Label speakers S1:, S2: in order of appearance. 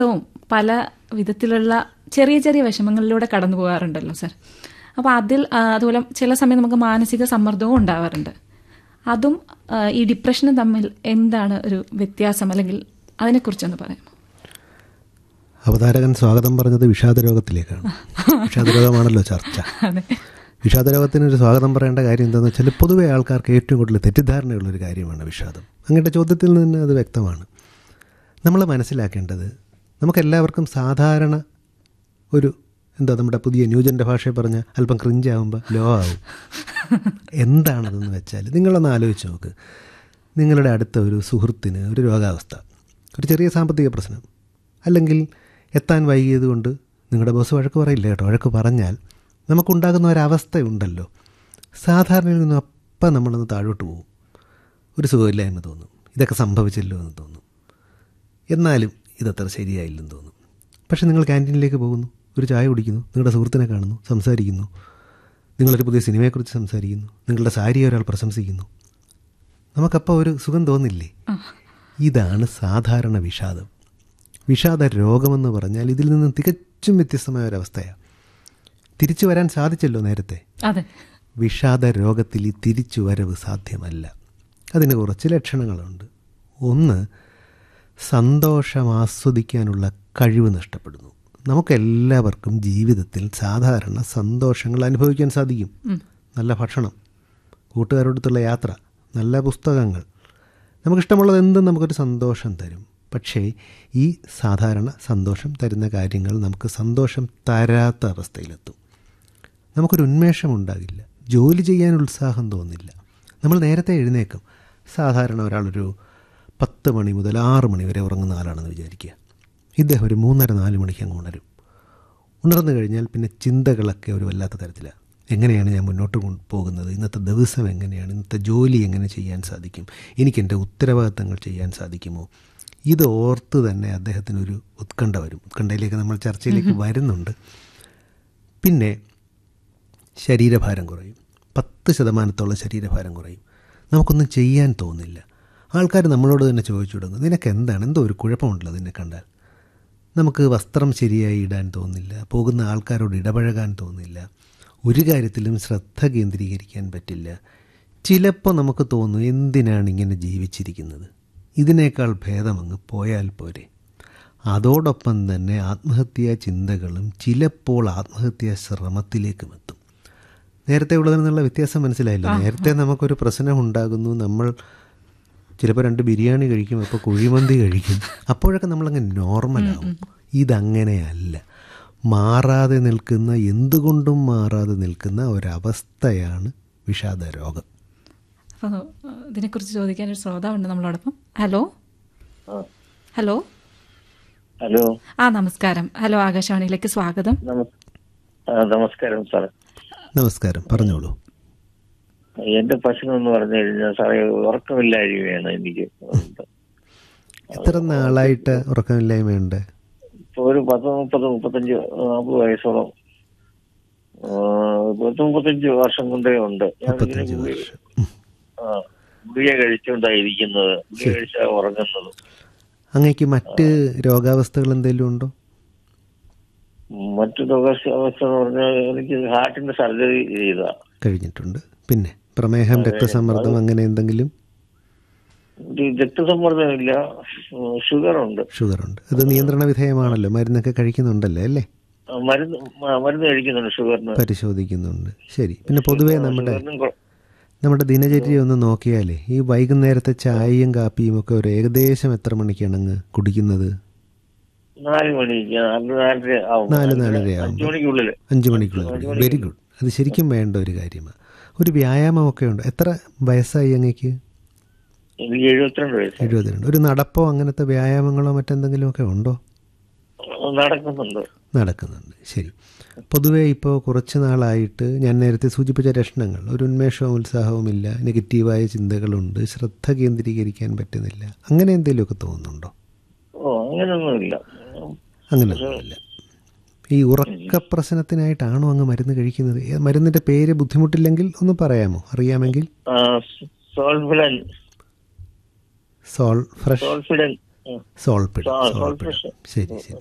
S1: വും പല വിധത്തിലുള്ള ചെറിയ ചെറിയ വിഷമങ്ങളിലൂടെ കടന്നു പോകാറുണ്ടല്ലോ സർ അപ്പോൾ അതിൽ ആ, അതുപോലെ ചില സമയം നമുക്ക് മാനസിക സമ്മർദ്ദവും ഉണ്ടാവാറുണ്ട് അതും ആ, ഈ ഡിപ്രഷനും തമ്മിൽ എന്താണ് ഒരു വ്യത്യാസം അല്ലെങ്കിൽ അതിനെക്കുറിച്ചൊന്ന് പറയാം
S2: അവതാരകൻ സ്വാഗതം പറഞ്ഞത് വിഷാദരോഗത്തിലേക്കാണ് വിഷാദരോഗമാണല്ലോ ചർച്ച
S1: അതെ
S2: വിഷാദരോഗത്തിന് ഒരു സ്വാഗതം പറയേണ്ട കാര്യം എന്താണെന്ന് വെച്ചാൽ പൊതുവെ ആൾക്കാർക്ക് ഏറ്റവും കൂടുതൽ തെറ്റിദ്ധാരണയുള്ളൊരു കാര്യമാണ് വിഷാദം അങ്ങയുടെ ചോദ്യത്തിൽ നിന്ന് അത് വ്യക്തമാണ് നമ്മൾ മനസ്സിലാക്കേണ്ടത് നമുക്കെല്ലാവർക്കും സാധാരണ ഒരു എന്താ നമ്മുടെ പുതിയ ന്യൂജൻ്റെ ഭാഷയിൽ പറഞ്ഞ അല്പം ക്രിഞ്ചാവുമ്പോൾ ലോ ആവും എന്താണതെന്ന് വെച്ചാൽ നിങ്ങളൊന്ന് ആലോചിച്ച് നോക്ക് നിങ്ങളുടെ അടുത്ത ഒരു സുഹൃത്തിന് ഒരു രോഗാവസ്ഥ ഒരു ചെറിയ സാമ്പത്തിക പ്രശ്നം അല്ലെങ്കിൽ എത്താൻ വൈകിയത് കൊണ്ട് നിങ്ങളുടെ ബോസ് വഴക്ക് പറയില്ല കേട്ടോ വഴക്ക് പറഞ്ഞാൽ നമുക്കുണ്ടാകുന്ന ഒരവസ്ഥയുണ്ടല്ലോ സാധാരണയിൽ നിന്നും അപ്പം നമ്മളൊന്ന് താഴോട്ട് പോകും ഒരു സുഖമില്ലായ്മ തോന്നും ഇതൊക്കെ സംഭവിച്ചല്ലോ എന്ന് തോന്നും എന്നാലും ഇതത്ര ശരിയായില്ലെന്ന് തോന്നും പക്ഷെ നിങ്ങൾ ക്യാൻറ്റീനിലേക്ക് പോകുന്നു ഒരു ചായ കുടിക്കുന്നു നിങ്ങളുടെ സുഹൃത്തിനെ കാണുന്നു സംസാരിക്കുന്നു നിങ്ങളൊരു പുതിയ സിനിമയെക്കുറിച്ച് സംസാരിക്കുന്നു നിങ്ങളുടെ സാരിയെ ഒരാൾ പ്രശംസിക്കുന്നു നമുക്കപ്പോൾ ഒരു സുഖം തോന്നില്ലേ ഇതാണ് സാധാരണ വിഷാദം വിഷാദ രോഗമെന്ന് പറഞ്ഞാൽ ഇതിൽ നിന്ന് തികച്ചും വ്യത്യസ്തമായ ഒരവസ്ഥയാണ് തിരിച്ചു വരാൻ സാധിച്ചല്ലോ നേരത്തെ
S1: അതെ
S2: വിഷാദ രോഗത്തിൽ ഈ തിരിച്ചുവരവ് സാധ്യമല്ല അതിന് കുറച്ച് ലക്ഷണങ്ങളുണ്ട് ഒന്ന് സന്തോഷം ആസ്വദിക്കാനുള്ള കഴിവ് നഷ്ടപ്പെടുന്നു നമുക്കെല്ലാവർക്കും ജീവിതത്തിൽ സാധാരണ സന്തോഷങ്ങൾ അനുഭവിക്കാൻ സാധിക്കും നല്ല ഭക്ഷണം കൂട്ടുകാരോടത്തുള്ള യാത്ര നല്ല പുസ്തകങ്ങൾ നമുക്കിഷ്ടമുള്ളത് എന്തും നമുക്കൊരു സന്തോഷം തരും പക്ഷേ ഈ സാധാരണ സന്തോഷം തരുന്ന കാര്യങ്ങൾ നമുക്ക് സന്തോഷം തരാത്ത അവസ്ഥയിലെത്തും നമുക്കൊരു ഉന്മേഷം ഉണ്ടാകില്ല ജോലി ചെയ്യാൻ ഉത്സാഹം തോന്നില്ല നമ്മൾ നേരത്തെ എഴുന്നേക്കും സാധാരണ ഒരാളൊരു പത്ത് മണി മുതൽ ആറ് മണി വരെ ഉറങ്ങുന്ന ആളാണെന്ന് വിചാരിക്കുക ഇദ്ദേഹം ഒരു മൂന്നര നാല് മണിക്ക് അങ്ങ് ഉണരും ഉണർന്നു കഴിഞ്ഞാൽ പിന്നെ ചിന്തകളൊക്കെ ഒരു വല്ലാത്ത തരത്തിലാണ് എങ്ങനെയാണ് ഞാൻ മുന്നോട്ട് കൊണ്ട് പോകുന്നത് ഇന്നത്തെ ദിവസം എങ്ങനെയാണ് ഇന്നത്തെ ജോലി എങ്ങനെ ചെയ്യാൻ സാധിക്കും എനിക്ക് എൻ്റെ ഉത്തരവാദിത്തങ്ങൾ ചെയ്യാൻ സാധിക്കുമോ ഇത് ഓർത്ത് തന്നെ അദ്ദേഹത്തിനൊരു ഉത്കണ്ഠ വരും ഉത്കണ്ഠയിലേക്ക് നമ്മൾ ചർച്ചയിലേക്ക് വരുന്നുണ്ട് പിന്നെ ശരീരഭാരം കുറയും പത്ത് ശതമാനത്തോളം ശരീരഭാരം കുറയും നമുക്കൊന്നും ചെയ്യാൻ തോന്നില്ല ആൾക്കാർ നമ്മളോട് തന്നെ ചോദിച്ചു തുടങ്ങും നിനക്ക് എന്താണ് എന്തോ ഒരു കുഴപ്പമുണ്ടല്ലോ നിന്നെ കണ്ടാൽ നമുക്ക് വസ്ത്രം ശരിയായി ഇടാൻ തോന്നില്ല പോകുന്ന ആൾക്കാരോട് ഇടപഴകാൻ തോന്നില്ല ഒരു കാര്യത്തിലും ശ്രദ്ധ കേന്ദ്രീകരിക്കാൻ പറ്റില്ല ചിലപ്പോൾ നമുക്ക് തോന്നും എന്തിനാണ് ഇങ്ങനെ ജീവിച്ചിരിക്കുന്നത് ഇതിനേക്കാൾ ഭേദമങ്ങ് പോയാൽ പോരെ അതോടൊപ്പം തന്നെ ആത്മഹത്യാ ചിന്തകളും ചിലപ്പോൾ ആത്മഹത്യാ ശ്രമത്തിലേക്കും എത്തും നേരത്തെ ഉള്ളതിൽ നിന്നുള്ള വ്യത്യാസം മനസ്സിലായില്ല നേരത്തെ നമുക്കൊരു പ്രശ്നം ഉണ്ടാകുന്നു നമ്മൾ ചിലപ്പോൾ രണ്ട് ബിരിയാണി കഴിക്കും അപ്പോൾ കുഴിമന്തി കഴിക്കും അപ്പോഴൊക്കെ നമ്മളങ്ങ് നോർമലാവും ഇതങ്ങനെയല്ല മാറാതെ നിൽക്കുന്ന എന്തുകൊണ്ടും മാറാതെ നിൽക്കുന്ന ഒരവസ്ഥയാണ് വിഷാദ രോഗം
S1: അപ്പോൾ ഇതിനെക്കുറിച്ച് ചോദിക്കാൻ ഒരു ശ്രോതാവുണ്ട് നമ്മളോടൊപ്പം ഹലോ ഹലോ
S3: ഹലോ
S1: ആ നമസ്കാരം ഹലോ ആകാശവാണിയിലേക്ക് സ്വാഗതം
S3: നമസ് ആ, നമസ്കാരം സാർ
S2: നമസ്കാരം പറഞ്ഞോളൂ
S3: എന്റെ പ്രശ്നം എന്ന് പറഞ്ഞു കഴിഞ്ഞാൽ സാറേ ഉറക്കമില്ലായ്മയാണ് എനിക്ക് ഉണ്ട്.
S2: എത്ര നാളായിട്ട് ഉറക്കമില്ലായ്മയുണ്ട്
S3: ഇപ്പൊ ഒരു പത്ത് മുപ്പത് മുപ്പത്തഞ്ച് നാൽപ്പത് വയസ്സോളം ആ, പത്ത് മുപ്പത്തഞ്ച് വർഷം കൊണ്ടേ ഉണ്ട് ഞാൻ ഇങ്ങനെ
S2: മുപ്പത്തഞ്ച്
S3: ഗുളിക
S2: വർഷം ഉം.
S3: ആ, ഗുളിക കഴിച്ചുകൊണ്ടായിരിക്കുന്നത് ഗുളിക കഴിച്ചാ ഉറങ്ങുന്നത്
S2: അങ്ങേക്ക് മറ്റ് രോഗാവസ്ഥകൾ എന്തെങ്കിലും ഉണ്ടോ
S3: മറ്റു അവസ്ഥ അവസ്ഥ എന്ന് പറഞ്ഞാൽ എനിക്ക് ഹാർട്ടിന്റെ സർജറി ചെയ്താ
S2: കഴിഞ്ഞിട്ടുണ്ട് പിന്നെ പ്രമേഹം രക്തസമ്മർദ്ദം അങ്ങനെ എന്തെങ്കിലും
S3: ഒരു രക്തസമ്മർദ്ദമില്ല ഷുഗർ ഉണ്ട്
S2: ഷുഗറുണ്ട് അത് നിയന്ത്രണ വിധേയമാണല്ലോ മരുന്നൊക്കെ കഴിക്കുന്നുണ്ടല്ലേ അല്ലേ
S3: ആ, മരുന്ന് ആ, മരുന്ന് കഴിക്കുന്നുണ്ട് ഷുഗറിന്
S2: പരിശോധിക്കുന്നുണ്ട് ശരി പിന്നെ പൊതുവേ നമ്മുടെ
S3: ഷുഗറിനും കൊ-
S2: നമ്മുടെ ദിനചര്യ ഒന്ന് നോക്കിയാലേ ഈ വൈകുന്നേരത്തെ ചായയും കാപ്പിയും ഒക്കെ ഒരു ഏകദേശം എത്ര മണിക്കാണ് അങ്ങ് കുടിക്കുന്നത്
S3: നാല് മണിക്ക് നാല് നാലര ആവും
S2: നാല് നാലര ആവും
S3: അഞ്ചു മണിക്കുള്ളിൽ
S2: അഞ്ച് മണിക്കുള്ളിൽ കുടിക്കും വെരി ഗുഡ് അത് ശരിക്കും വേണ്ട ഒരു കാര്യമാണ് ഒരു വ്യായാമമൊക്കെ ഉണ്ട് എത്ര വയസ്സായി അങ്ങേക്ക്
S3: എനിക്ക് എഴുപത്തിരണ്ട് വയസ്സ്
S2: എഴുപത്തിരണ്ട് ഒരു നടപ്പോ അങ്ങനത്തെ വ്യായാമങ്ങളോ മറ്റെന്തെങ്കിലുമൊക്കെ ഉണ്ടോ
S3: നടക്കുന്നുണ്ട്
S2: നടക്കുന്നുണ്ട് ശരി പൊതുവേ ഇപ്പോൾ കുറച്ച് നാളായിട്ട് ഞാൻ നേരത്തെ സൂചിപ്പിച്ച ലക്ഷണങ്ങൾ ഒരു ഉന്മേഷവും ഉത്സാഹവും ഇല്ല നെഗറ്റീവായ ചിന്തകളുണ്ട് ശ്രദ്ധ കേന്ദ്രീകരിക്കാൻ പറ്റുന്നില്ല അങ്ങനെ എന്തെങ്കിലുമൊക്കെ തോന്നുന്നുണ്ടോ
S3: ഓ അങ്ങനെയൊന്നുമില്ല
S2: അങ്ങനെയൊന്നുമില്ല ഈ ഉറക്ക പ്രശ്നത്തിനായിട്ടാണോ അങ്ങ് മരുന്ന് കഴിക്കുന്നത് ഏ, മരുന്നിൻ്റെ പേര് ബുദ്ധിമുട്ടില്ലെങ്കിൽ ഒന്ന് പറയാമോ അറിയാമെങ്കിൽ
S3: ആ, സോൾഫിഡൻ
S2: സോൾ ഫ്രഷ്
S3: സോൾഫിഡൻ ഉം.
S2: സോൾപ്പിടം
S3: ആ,
S2: സോൾപ്പിടം
S3: സോൾപ്പിടം.
S2: ശരി ശരി